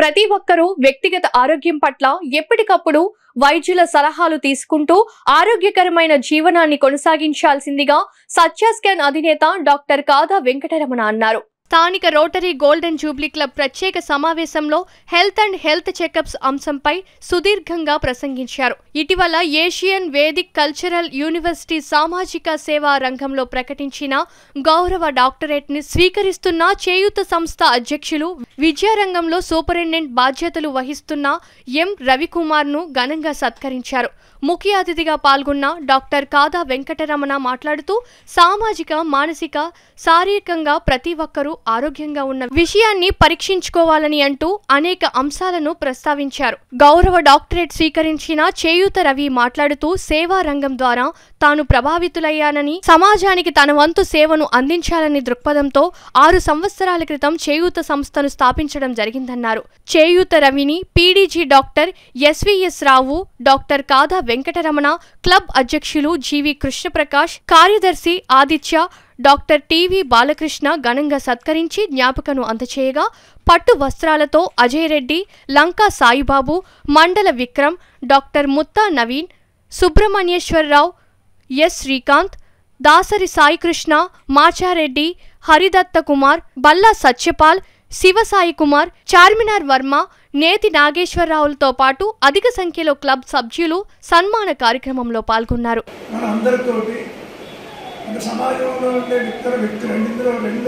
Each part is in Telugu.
ప్రతి ఒక్కరూ వ్యక్తిగత ఆరోగ్యం పట్ల ఎప్పటికప్పుడు వైద్యుల సలహాలు తీసుకుంటూ ఆరోగ్యకరమైన జీవనాన్ని కొనసాగించాల్సిందిగా సత్యాస్కాన్ అధినేత డాక్టర్ కాదా వెంకటరమణ అన్నారు స్థానిక రోటరీ గోల్డెన్ జూబ్లీ క్లబ్ ప్రత్యేక సమావేశంలో హెల్త్ అండ్ హెల్త్ చెకప్స్ అంశంపై సుదీర్ఘంగా ప్రసంగించారు ఇటీవల ఏషియన్ వేదిక్ కల్చరల్ యూనివర్సిటీ సామాజిక సేవా రంగంలో ప్రకటించిన గౌరవ డాక్టరేట్ ని స్వీకరిస్తున్న చేయూత సంస్థ అధ్యక్షులు విద్యారంగంలో సూపరింటెండెంట్ బాధ్యతలు వహిస్తున్న ఎం రవికుమార్ ను ఘనంగా సత్కరించారు ముఖ్య అతిథిగా పాల్గొన్న డాక్టర్ కాదా వెంకటరమణ మాట్లాడుతూ సామాజిక మానసిక శారీరకంగా ప్రతి ఒక్కరూ ఆరోగ్యంగా ఉన్న విషయాన్ని పరీక్షించుకోవాలని అంటూ అనేక అంశాలను ప్రస్తావించారు గౌరవ డాక్టరేట్ స్వీకరించిన చేయూత రవి మాట్లాడుతూ సేవా రంగం ద్వారా తాను ప్రభావితులయ్యానని సమాజానికి తన వంతు సేవను అందించాలని దృక్పథంతో ఆరు సంవత్సరాల క్రితం చేయూత సంస్థను స్థాపించడం జరిగిందన్నారు చేయూత రవిని PDG doctor SVS Rao doctor కాదా వెంకటరమణ క్లబ్ అధ్యక్షులు జీవి కృష్ణప్రకాష్ కార్యదర్శి ఆదిత్య డాక్టర్ టివి బాలకృష్ణ ఘనంగా సత్కరించి జ్ఞాపకను అందచేయగా పట్టు వస్త్రాలతో అజయ్ రెడ్డి లంకా సాయిబాబు మండల విక్రమ్ డాక్టర్ ముత్తా నవీన్ సుబ్రహ్మణ్యేశ్వరరావు ఎస్ శ్రీకాంత్ దాసరి సాయికృష్ణ మాచారెడ్డి హరిదత్త కుమార్ బల్లా సత్యపాల్ శివసాయి కుమార్ చార్మినార్ వర్మ నేతి నాగేశ్వరరావులతో పాటు అధిక సంఖ్యలో క్లబ్ సభ్యులు సన్మాన కార్యక్రమంలో పాల్గొన్నారు మన అందరితోటి అంటే సమాజంలో ఉండే ఇతర వ్యక్తులు రెండిందులో రెండు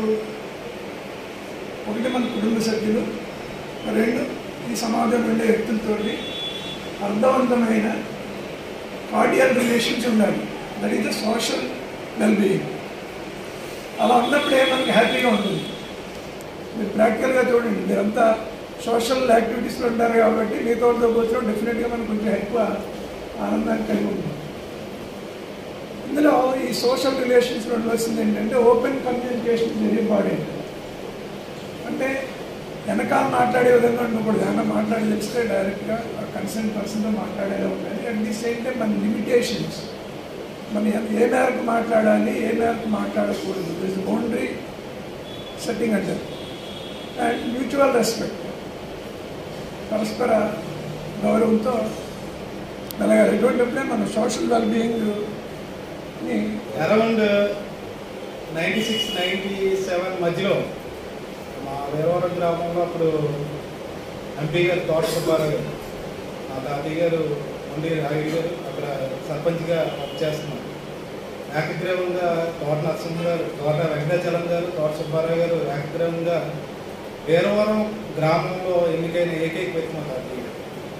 ఒకటి మన కుటుంబ సభ్యులు రెండు ఈ సమాజంలో ఉండే వ్యక్తులతోటి అర్థవంతమైన కార్డియల్ రిలేషన్స్ ఉండాలి that is the social wellbeing అలా ఉన్నప్పుడే మనకి హ్యాపీగా ఉంటుంది మీరు ప్రాక్టికల్గా చూడండి మీరంతా సోషల్ యాక్టివిటీస్లో ఉంటారు కాబట్టి మీతో పోతే డెఫినెట్గా మనకు కొంచెం ఎక్కువ ఆనందాన్ని కలిగి ఉంటుంది ఇందులో ఈ సోషల్ రిలేషన్స్లో ఉండవలసింది ఏంటంటే open communication is very important అంటే వెనకాల మాట్లాడే విధంగా ఉండకూడదు ఏమైనా మాట్లాడి తెలిస్తే డైరెక్ట్గా కన్సర్న్ పర్సన్తో మాట్లాడేలా ఉండాలి అట్ ది సేమ్ టైం మన లిమిటేషన్స్ మన ఏ- ఏ మేరకు మాట్లాడాలి ఏ మేరకు మాట్లాడకూడదు దిస్ బౌండరీ సెట్టింగ్ అంటారు అండ్ మ్యూచువల్ రెస్పెక్ట్ పరస్పర గౌరవంతో మెలగాలి ఎటువంటిప్పుడే మన సోషల్ వెల్బీయింగ్ని around ninety six ninety seven మధ్యలో మా వేరవరం గ్రామంలో అప్పుడు ఎంపీ గారు తోట సుబ్బారావు గారు మా తాతయ్య గారు ఉండి రాగి గారు అక్కడ సర్పంచ్గా వర్క్ చేస్తున్నారు ఏకగ్రీవంగా తోట నరసింహ గారు తోట వెంకటాచలం గారు తోట సుబ్బారావు గారు ఏకగ్రీవంగా వేరవరం గ్రామంలో ఎన్నికైన ఏకైక వ్యక్తి మా తాతయ్య గారు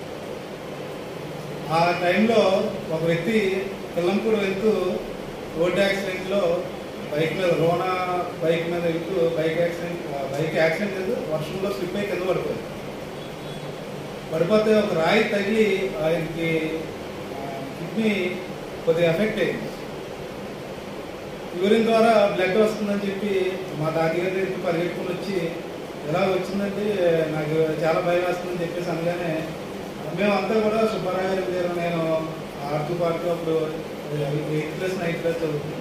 ఆ టైంలో ఒక వ్యక్తి పిల్లంపూడి వెళ్తూ రోడ్ యాక్సిడెంట్లో బైక్ మీద రోనా బైక్ మీద వెళ్తూ బైక్ యాక్సిడెంట్ బైక్ యాక్సిడెంట్ లేదు వర్షంలో స్లిప్ అయి కింద పడిపోయింది పడిపోతే ఒక రాయి తగిలి ఆయనకి కిడ్నీ కొద్దిగా ఎఫెక్ట్ అయింది యూరిన్ ద్వారా బ్లడ్ వస్తుందని చెప్పి మా తాతగారి దగ్గరికి పరిగెట్టుకుని వచ్చి ఎలా వచ్చిందంటే నాకు చాలా భయం వేస్తుందని చెప్పేసి అనగానే మేమంతా కూడా సుబ్బారావు గారి దగ్గర నేను ఆడుతూ పాడుతూ అప్పుడు ఎయిత్ క్లాస్ నైన్త్ క్లాస్ చదువుతున్నాను